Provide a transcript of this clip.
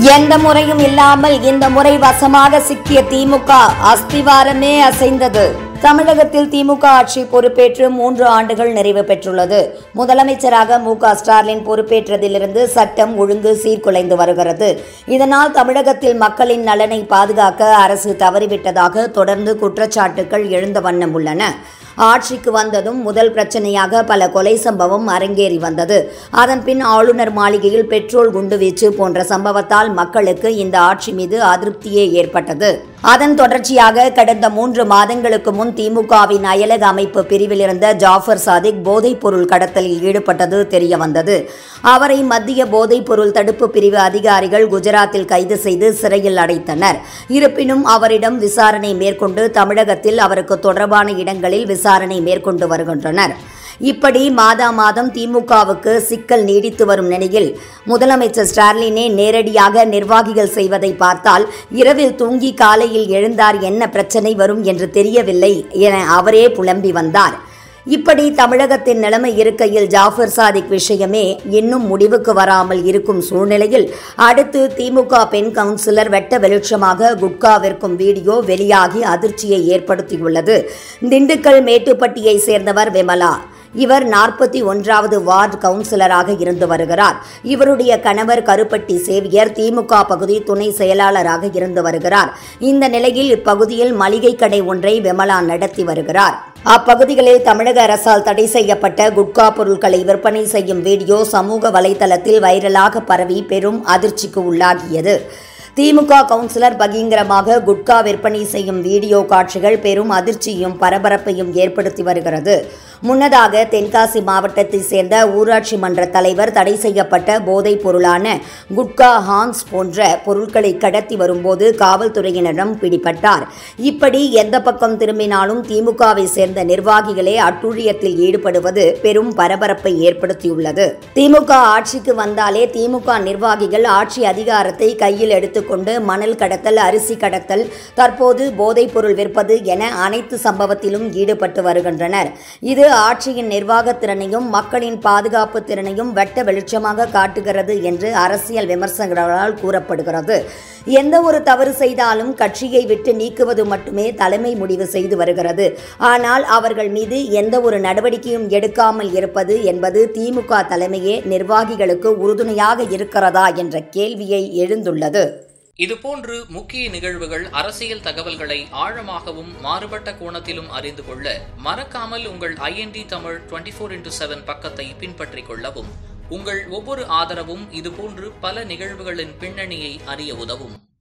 எந்த முறையும் இல்லாமல் இந்த முறை வசமாக சிக்கிய திமுக அஸ்திவாரமே அசைந்தது தமிழகத்தில் திமுக ஆட்சி பொறுப்பேற்று மூன்று ஆண்டுகள் நிறைவு பெற்றுள்ளது முதலமைச்சராக மு க ஸ்டாலின் பொறுப்பேற்றதிலிருந்து சட்டம் ஒழுங்கு சீர்குலைந்து வருகிறது இதனால் தமிழகத்தில் மக்களின் நலனை பாதுகாக்க அரசு தவறிவிட்டதாக தொடர்ந்து குற்றச்சாட்டுகள் எழுந்த வண்ணம் உள்ளன ஆட்சிக்கு வந்ததும் முதல் பிரச்சனையாக பல கொலை சம்பவம் அரங்கேறி வந்தது அதன் பின் ஆளுநர் மாளிகையில் பெட்ரோல் குண்டுவீச்சு போன்ற சம்பவத்தால் மக்களுக்கு இந்த ஆட்சி மீது அதிருப்தியே ஏற்பட்டது அதன் தொடர்ச்சியாக கடந்த மூன்று மாதங்களுக்கு முன் திமுகவின் அயலக அமைப்பு பிரிவில் இருந்த ஜாஃபர் சாதிக் போதைப் பொருள் கடத்தலில் ஈடுபட்டது தெரிய வந்தது அவரை மத்திய போதைப் பொருள் தடுப்பு பிரிவு அதிகாரிகள் குஜராத்தில் கைது செய்து சிறையில் அடைத்தனர் இருப்பினும் அவரிடம் விசாரணை மேற்கொண்டு தமிழகத்தில் அவருக்கு தொடர்பான இடங்களில் விசாரணை மேற்கொண்டு வருகின்றனர் இப்படி மாதா மாதம் திமுகவுக்கு சிக்கல் நீடித்து வரும் நிலையில் முதலமைச்சர் ஸ்டாலினே நேரடியாக நிர்வாகிகள் செய்வதை பார்த்தால் இரவில் தூங்கி காலையில் எழுந்தார் என்ன பிரச்சனை வரும் என்று தெரியவில்லை என அவரே புலம்பி வந்தார் இப்படி தமிழகத்தின் நிலைமை இருக்கையில் ஜாஃபர் சாதிக் விஷயமே இன்னும் முடிவுக்கு வராமல் இருக்கும் சூழ்நிலையில் அடுத்து திமுக பெண் கவுன்சிலர் வெட்ட வெளிச்சமாக குட்கா விற்கும் வீடியோ வெளியாகி அதிர்ச்சியை ஏற்படுத்தியுள்ளது திண்டுக்கல் மேட்டுப்பட்டியை சேர்ந்தவர் விமலா இவர் நாற்பத்தி ஒன்றாவது வார்டு கவுன்சிலராக இருந்து வருகிறார் இவருடைய கணவர் கருப்பட்டி சேவியர் திமுக பகுதி துணை செயலாளராக இருந்து வருகிறார் இந்த நிலையில் இப்பகுதியில் மளிகை கடை ஒன்றை விமலா நடத்தி வருகிறார் அப்பகுதிகளில் தமிழக அரசால் தடை செய்யப்பட்ட குட்கா பொருட்களை விற்பனை செய்யும் வீடியோ சமூக வலைதளத்தில் வைரலாக பரவி பெரும் அதிர்ச்சிக்கு உள்ளாகியது திமுக கவுன்சிலர் பகீங்கரமாக குட்கா விற்பனை செய்யும் வீடியோ காட்சிகள் பெரும் அதிர்ச்சியும் பரபரப்பையும் ஏற்படுத்தி வருகிறது முன்னதாக தென்காசி மாவட்டத்தை சேர்ந்த ஊராட்சி மன்ற தலைவர் தடை செய்யப்பட்ட போதைப் பொருளான குட்கா ஹான்ஸ் போன்ற பொருட்களை கடத்தி வரும்போது காவல்துறையினரிடம் பிடிபட்டார் இப்படி எந்த பக்கம் திரும்பினாலும் திமுகவை சேர்ந்த நிர்வாகிகளே அட்டுழியத்தில் ஈடுபடுவது பெரும் பரபரப்பை ஏற்படுத்தியுள்ளது திமுக ஆட்சிக்கு வந்தாலே திமுக நிர்வாகிகள் ஆட்சி அதிகாரத்தை கையில் எடுத்துக்கொண்டு மணல் கடத்தல் அரிசி கடத்தல் தற்போது போதைப் பொருள் விற்பது என அனைத்து சம்பவத்திலும் ஈடுபட்டு வருகின்றனர் இது ஆட்சியின் நிர்வாகத்திறனையும் மக்களின் பாதுகாப்பு திறனையும் வெட்ட வெளிச்சமாக காட்டுகிறது என்று அரசியல் விமர்சகர்களால் கூறப்படுகிறது எந்த ஒரு தவறு செய்தாலும் கட்சியை விட்டு நீக்குவது மட்டுமே தலைமை முடிவு செய்து வருகிறது ஆனால் அவர்கள் மீது எந்த ஒரு நடவடிக்கையும் எடுக்காமல் இருப்பது என்பது திமுக தலைமையே நிர்வாகிகளுக்கு உறுதுணையாக இருக்கிறதா என்ற கேள்வியை எழுந்துள்ளது இதுபோன்று முக்கிய நிகழ்வுகள் அரசியல் தகவல்களை ஆழமாகவும் மாறுபட்ட கோணத்திலும் அறிந்து கொள்ள மறக்காமல் உங்கள் IND Tamil twenty four into seven பக்கத்தை பின்பற்றிக் கொள்ளவும் உங்கள் ஒவ்வொரு ஆதரவும் இதுபோன்று பல நிகழ்வுகளின் பின்னணியை அறிய உதவும்